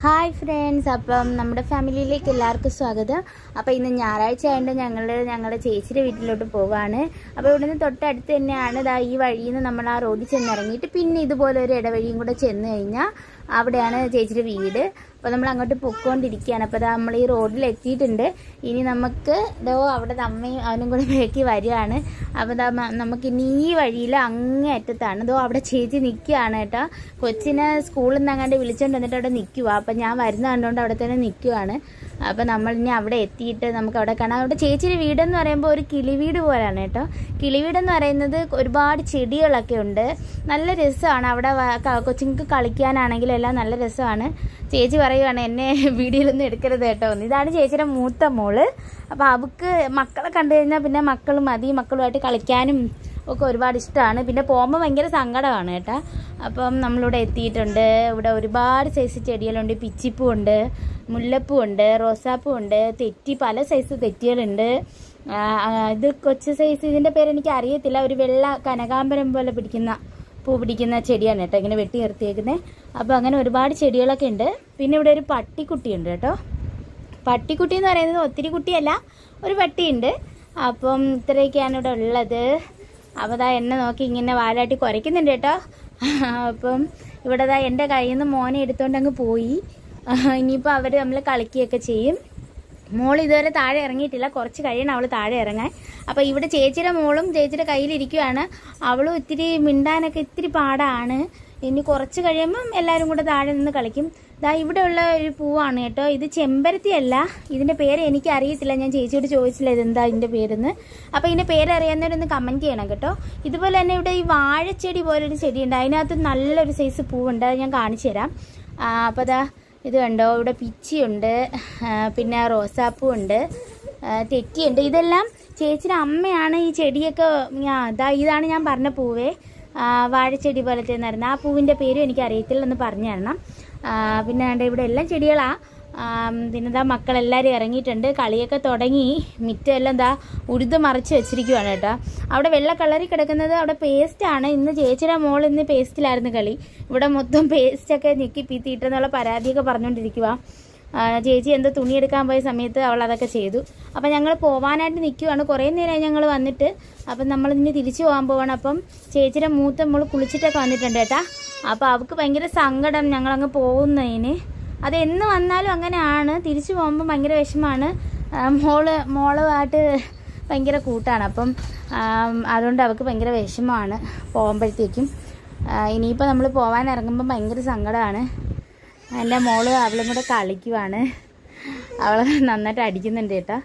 Hi friends അപ്പം നമ്മുടെ ഫാമിലിയിലേക്ക് എല്ലാവർക്കും സ്വാഗതം അപ്പം ഇന്ന് ഞായറാഴ്ച ആയതുകൊണ്ട് ഞങ്ങൾ ഞങ്ങളുടെ ചേച്ചിയുടെ വീട്ടിലോട്ട് പോവാണ് അപ്പോൾ ഇവിടുന്ന് തൊട്ടടുത്ത് തന്നെയാണ് ദാ ഈ വഴിയിൽ നിന്ന് നമ്മൾ ആ റോഡിൽ ചെന്ന് ഇറങ്ങിയിട്ട് പിന്നെ ഇതുപോലെ ഒരു ഇടവഴിയും കൂടെ ചെന്ന് കഴിഞ്ഞാൽ അവിടെയാണ് ചേച്ചിയുടെ വീട് അപ്പോൾ നമ്മൾ അങ്ങോട്ട് പൊക്കോണ്ടിരിക്കുകയാണ് അപ്പോൾ നമ്മൾ ഈ റോഡിൽ എത്തിയിട്ടുണ്ട് ഇനി നമുക്ക് ഇതോ അവിടെ ദാ അമ്മയും അവനും കൂടെ ബാക്കി വരികയാണ് അപ്പോൾ ദാ മ- നമുക്ക് ഇനി ഈ വഴിയിൽ അങ്ങേ അറ്റത്താണ് ഇതോ അവിടെ ചേച്ചി നിൽക്കുകയാണ് കേട്ടോ കൊച്ചിനെ സ്കൂളിൽ നിന്ന് അങ്ങാണ്ട് വിളിച്ചോണ്ട് വന്നിട്ട് അവിടെ നിൽക്കുക അപ്പം ഞാൻ വരുന്ന കണ്ടുകൊണ്ട് അവിടെ തന്നെ നിൽക്കുവാണ് അപ്പം നമ്മൾ ഇനി അവിടെ എത്തിയിട്ട് നമുക്ക് അവിടെ കാണാം അവിടെ ചേച്ചിയുടെ വീടെന്ന് പറയുമ്പോൾ ഒരു കിളിവീട് പോലെയാണ് കേട്ടോ കിളിവീടെന്ന് പറയുന്നത് ഒരുപാട് ചെടികളൊക്കെ ഉണ്ട് നല്ല രസമാണ് അവിടെ വ- ക- കൊച്ചുങ്ങൾക്ക് കളിക്കാനാണെങ്കിലും എല്ലാം നല്ല രസമാണ് ചേച്ചി പറയുവാണ് എന്നെ വീഡിയോയിലൊന്നും എടുക്കരുത് കേട്ടോ എന്ന്. ഇതാണ് ചേച്ചിയുടെ മൂത്ത മോള് അപ്പോൾ അവൾക്ക് മക്കളെ കണ്ടു കഴിഞ്ഞാൽ പിന്നെ മക്കൾ മതി മക്കളുമായിട്ട് കളിക്കാനും ഒക്കെ ഒരുപാട് ഇഷ്ടമാണ് പിന്നെ പോകുമ്പോൾ ഭയങ്കര സങ്കടമാണ് കേട്ടോ അപ്പം നമ്മളിവിടെ എത്തിയിട്ടുണ്ട് ഇവിടെ ഒരുപാട് സൈസ് ചെടികളുണ്ട് പിച്ചിപ്പൂ ഉണ്ട് മുല്ലപ്പൂ ഉണ്ട് റോസാപ്പൂ ഉണ്ട് തെറ്റി പല സൈസ് തെറ്റികളുണ്ട് ആ, ആ, ഇത് കൊച്ചു സൈസ് ഇതിൻ്റെ പേര് എനിക്ക് അറിയത്തില്ല ഒരു വെള്ള കനകാമ്പരം പോലെ പിടിക്കുന്ന പൂ പിടിക്കുന്ന ചെടിയാണ് കേട്ടോ ഇങ്ങനെ വെട്ടി നിർത്തിയേക്കുന്നത് അപ്പോൾ അങ്ങനെ ഒരുപാട് ചെടികളൊക്കെ ഉണ്ട് പിന്നെ ഇവിടെ ഒരു പട്ടിക്കുട്ടിയുണ്ട് കേട്ടോ പട്ടിക്കുട്ടി എന്ന് പറയുന്നത് ഒത്തിരി കുട്ടിയല്ല ഒരു പട്ടിയുണ്ട് അപ്പം ഇത്രയൊക്കെയാണ് ഇവിടെ ഉള്ളത് അപ്പോൾ ദാ എന്നെ നോക്കി ഇങ്ങനെ വാലാട്ടി കുരയ്ക്കുന്നുണ്ട് കേട്ടോ അപ്പം ഇവിടെ ദാ എൻ്റെ കയ്യിൽ നിന്ന് മോനെ എടുത്തോണ്ട് അങ്ങ് പോയി ഇനിയിപ്പോൾ അവർ നമ്മൾ കളിക്കുകയൊക്കെ ചെയ്യും മോൾ ഇതുവരെ താഴെ ഇറങ്ങിയിട്ടില്ല കുറച്ച് കഴിയണം അവൾ താഴെ ഇറങ്ങാൻ അപ്പോൾ ഇവിടെ ചേച്ചിയുടെ മോളും ചേച്ചിയുടെ കയ്യിലിരിക്കുകയാണ് അവളും ഇത്തിരി മിണ്ടാനൊക്കെ ഇത്തിരി പാടാണ് ഇനി കുറച്ച് കഴിയുമ്പം എല്ലാവരും കൂടെ താഴെ നിന്ന് കളിക്കും ദാ ഇവിടെയുള്ള ഒരു പൂവാണ് കേട്ടോ ഇത് ചെമ്പരത്തി അല്ല ഇതിന്റെ പേര് എനിക്ക് അറിയത്തില്ല ഞാൻ ചേച്ചിയോട് ചോദിച്ചില്ല ഇതെന്താ ഇതിന്റെ പേരെന്ന് അപ്പോൾ ഇതിന്റെ പേര് അറിയാവുന്നവരൊന്ന് കമന്റ് ചെയ്യണം കേട്ടോ ഇതുപോലെ തന്നെ ഇവിടെ ഈ വാഴച്ചെടി പോലൊരു ചെടിയുണ്ട് അതിനകത്ത് നല്ലൊരു സൈസ് പൂവുണ്ട് അത് ഞാൻ കാണിച്ചു തരാം ആ, അപ്പോൾ ദാ ഇത് കണ്ടോ ഇവിടെ പിച്ചിയുണ്ട് ആ, പിന്നെ റോസാപ്പൂ ഉണ്ട് ആ, തെറ്റിയുണ്ട് ഇതെല്ലാം ചേച്ചിയുടെ അമ്മയാണ് ഈ ചെടിയൊക്കെ ഞാ ദാ ഇതാണ് ഞാൻ പറഞ്ഞ പൂവേ ആ, വാഴച്ചെടി പോലത്തെ എന്നായിരുന്നു ആ പൂവിൻ്റെ പേരും എനിക്ക് അറിയത്തില്ല എന്ന് പറഞ്ഞു തരണം ആ, പിന്നെ ദാണ്ടെ ഇവിടെ എല്ലാം ചെടികളാ ആ, പിന്നെ ദാ മക്കളെല്ലാവരും ഇറങ്ങിയിട്ടുണ്ട് കളിയൊക്കെ തുടങ്ങി മിറ്റമെല്ലാം ദാ ഉഴുത് മറിച്ച് വെച്ചിരിക്കുവാണ് കേട്ടോ അവിടെ വെള്ള കളറിൽ കിടക്കുന്നത് അവിടെ പേസ്റ്റാണ് ഇന്ന് ചേച്ചിയുടെ മോൾ ഇന്ന് പേസ്റ്റിലായിരുന്നു കളി ഇവിടെ മൊത്തം പേസ്റ്റൊക്കെ ഞെക്കി പീത്തിയിട്ടെന്നുള്ള പരാതിയൊക്കെ പറഞ്ഞുകൊണ്ടിരിക്കുക ചേച്ചി എന്തോ തുണി എടുക്കാൻ പോയ സമയത്ത് അവൾ അതൊക്കെ ചെയ്തു അപ്പം ഞങ്ങൾ പോവാനായിട്ട് നിൽക്കുവാണ് കുറേ നേരമായി ഞങ്ങൾ വന്നിട്ട് അപ്പം നമ്മൾ ഇനി തിരിച്ചു പോകാൻ പോവാണ് അപ്പം ചേച്ചിയുടെ മൂത്ത മോൾ കുളിച്ചിട്ടൊക്കെ വന്നിട്ടുണ്ട് കേട്ടാ അപ്പോൾ അവൾക്ക് ഭയങ്കര സങ്കടം ഞങ്ങളങ്ങ് പോകുന്നതിന് അത് എന്ന് വന്നാലും അങ്ങനെയാണ് തിരിച്ചു പോകുമ്പോൾ ഭയങ്കര വിഷമമാണ് ആ, മോള് മോളുമായിട്ട് ഭയങ്കര കൂട്ടാണ് അപ്പം ആം, അതുകൊണ്ട് അവൾക്ക് ഭയങ്കര വിഷമമാണ് പോകുമ്പോഴത്തേക്കും ആ, ഇനിയിപ്പോൾ നമ്മൾ പോകാൻ ഇറങ്ങുമ്പോൾ ഭയങ്കര സങ്കടമാണ് എൻ്റെ മോള് അവളും കൂടെ കളിക്കുവാണ് അവൾ നന്നായിട്ട് അടിക്കുന്നുണ്ട് കേട്ടോ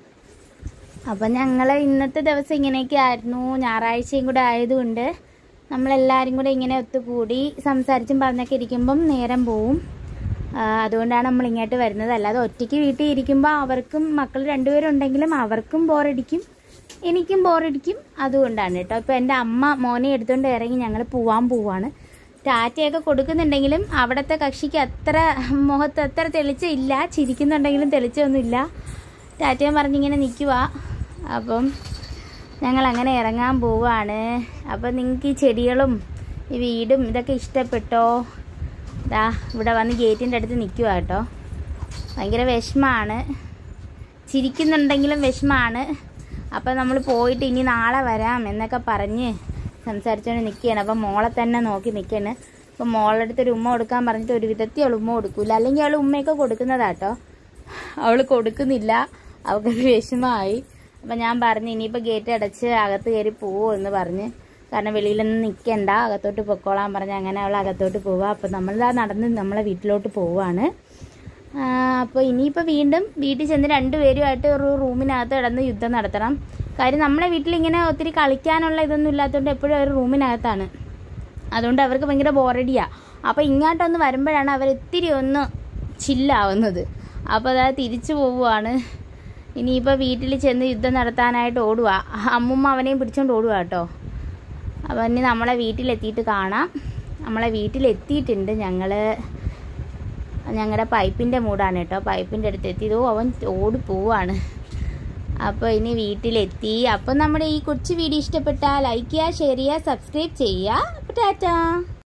അപ്പം ഞങ്ങൾ ഇന്നത്തെ ദിവസം ഇങ്ങനെയൊക്കെ ആയിരുന്നു ഞായറാഴ്ചയും കൂടെ ആയതുകൊണ്ട് നമ്മളെല്ലാവരും കൂടെ ഇങ്ങനെ ഒത്തുകൂടി സംസാരിച്ചും പറഞ്ഞൊക്കെ ഇരിക്കുമ്പം നേരം പോവും ആ, അതുകൊണ്ടാണ് നമ്മൾ ഇങ്ങോട്ട് വരുന്നത് അല്ലാതെ ഒറ്റയ്ക്ക് വീട്ടിൽ ഇരിക്കുമ്പോൾ അവർക്കും മക്കൾ രണ്ടുപേരും ഉണ്ടെങ്കിലും അവർക്കും ബോറടിക്കും എനിക്കും ബോറടിക്കും അതുകൊണ്ടാണ് കേട്ടോ ഇപ്പോൾ എൻ്റെ അമ്മ മോനെ എടുത്തുകൊണ്ട് ഇറങ്ങി ഞങ്ങൾ പോവാൻ പോവാണ് ടാറ്റയൊക്കെ കൊടുക്കുന്നുണ്ടെങ്കിലും അവിടുത്തെ കക്ഷിക്ക് അത്ര മുഖത്ത് അത്ര തെളിച്ചില്ല ചിരിക്കുന്നുണ്ടെങ്കിലും തെളിച്ചൊന്നുമില്ല ടാറ്റയും പറഞ്ഞിങ്ങനെ നിൽക്കുക അപ്പം ഞങ്ങൾ അങ്ങനെ ഇറങ്ങാൻ പോവാണ് അപ്പം നിങ്ങൾക്ക് ഈ ചെടികളും ഈ വീടും ഇതൊക്കെ ഇഷ്ടപ്പെട്ടോ ദാ ഇവിടെ വന്ന് ഗേറ്റിൻ്റെ അടുത്ത് നിൽക്കുക കേട്ടോ ഭയങ്കര വിഷമാണ് ചിരിക്കുന്നുണ്ടെങ്കിലും വിഷമാണ് അപ്പം നമ്മൾ പോയിട്ട് ഇനി നാളെ വരാം എന്നൊക്കെ പറഞ്ഞ് സംസാരിച്ചുകൊണ്ട് നിൽക്കുകയാണ് അപ്പം മോളെ തന്നെ നോക്കി നിൽക്കുകയാണ് അപ്പം മോളുടെ അടുത്ത് ഒരു ഉമ്മ കൊടുക്കാൻ പറഞ്ഞിട്ട് ഒരു വിധത്തിൽ അവൾ ഉമ്മ കൊടുക്കൂല അല്ലെങ്കിൽ അവൾ ഉമ്മയൊക്കെ കൊടുക്കുന്നതാട്ടോ അവൾ കൊടുക്കുന്നില്ല അവൾക്കൊരു വിഷമമായി അപ്പം ഞാൻ പറഞ്ഞു ഇനിയിപ്പോൾ ഗേറ്റ് അടച്ച് അകത്ത് കയറി പോവോ എന്ന് പറഞ്ഞ് കാരണം വെളിയിലൊന്നും നിൽക്കണ്ട അകത്തോട്ട് പൊക്കോളാൻ പറഞ്ഞ് അങ്ങനെ അവൾ അകത്തോട്ട് പോവുക അപ്പം നമ്മളിതാ നടന്ന് നമ്മളെ വീട്ടിലോട്ട് പോവാണ് അപ്പോൾ ഇനിയിപ്പോൾ വീണ്ടും വീട്ടിൽ ചെന്ന് രണ്ടുപേരുമായിട്ട് ഒരു റൂമിനകത്ത് കിടന്ന് യുദ്ധം നടത്തണം കാര്യം നമ്മളെ വീട്ടിൽ ഇങ്ങനെ ഒത്തിരി കളിക്കാനുള്ള ഇതൊന്നും ഇല്ലാത്തതുകൊണ്ട് എപ്പോഴും അവർ റൂമിനകത്താണ് അതുകൊണ്ട് അവർക്ക് ഭയങ്കര ബോറടിയാ അപ്പോൾ ഇങ്ങോട്ടൊന്ന് വരുമ്പോഴാണ് അവർ ഇത്തിരി ഒന്ന് ചില്ലാവുന്നത് അപ്പോൾ അതായത് തിരിച്ചു പോവുകയാണ് ഇനിയിപ്പോൾ വീട്ടിൽ ചെന്ന് യുദ്ധം നടത്താനായിട്ട് ഓടുക അമ്മുമ്മ അവനെയും പിടിച്ചോണ്ട് ഓടുക കേട്ടോ അപ്പോൾ ഇനി നമ്മളെ വീട്ടിലെത്തിയിട്ട് കാണാം നമ്മളെ വീട്ടിലെത്തിയിട്ടുണ്ട് ഞങ്ങൾ ഞങ്ങളുടെ പൈപ്പിൻ്റെ മൂടാണ് കേട്ടോ പൈപ്പിൻ്റെ അടുത്ത് എത്തി ഇതോ അവൻ ഓടി പോവാണ് അപ്പോൾ ഇനി വീട്ടിലെത്തി അപ്പോൾ നമ്മുടെ ഈ കൊച്ചു വീഡിയോ ഇഷ്ടപ്പെട്ടാൽ ലൈക്ക് ചെയ്യുക ഷെയർ ചെയ്യുക സബ്സ്ക്രൈബ് ചെയ്യുക അപ്പോൾ ടാറ്റാ